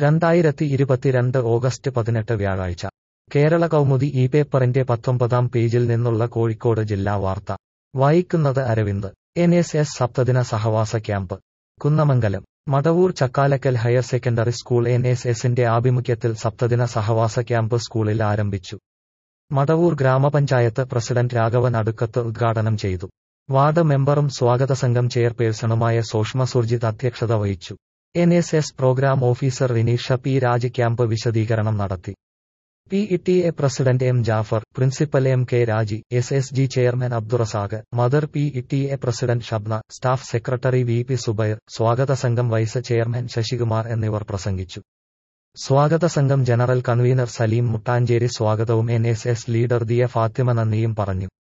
രണ്ടായിരത്തി ഇരുപത്തിരണ്ട് ഓഗസ്റ്റ് പതിനെട്ട് വ്യാഴാഴ്ച കേരള കൗമുദി ഈ പേപ്പറിന്റെ പത്തൊമ്പതാം പേജിൽ നിന്നുള്ള കോഴിക്കോട് ജില്ലാ വാർത്ത വായിക്കുന്നത് അരവിന്ദ് എൻ എസ് എസ് സപ്തദിന സഹവാസ camp Kunnamangalam Madavoor Chakkalakkal higher secondary school N S എസിന്റെ ആഭിമുഖ്യത്തിൽ സപ്തദിന സഹവാസ ക്യാമ്പ് സ്കൂളിൽ ആരംഭിച്ചു മടവൂർ ഗ്രാമപഞ്ചായത്ത് പ്രസിഡന്റ് രാഘവൻ അടുക്കത്ത് ഉദ്ഘാടനം ചെയ്തു വാർഡ് മെമ്പറും സ്വാഗത സംഘം ചെയർപേഴ്സണുമായ സോഷ്മ സുർജിത് അധ്യക്ഷത വഹിച്ചു N S S programme officer Rineesha P Raj camp വിശദീകരണം നടത്തി P E T A president M Jafar principal M K Raji S S G chairman Abdurazak mother P E T A president Shabna staff secretary V P Subair സ്വാഗത സംഘം vice chairman Sasikumar എന്നിവർ പ്രസംഗിച്ചു സ്വാഗത സംഘം general convener Saleem Muttancheri സ്വാഗതവും N S S leader Diya Fathima നന്ദിയും പറഞ്ഞു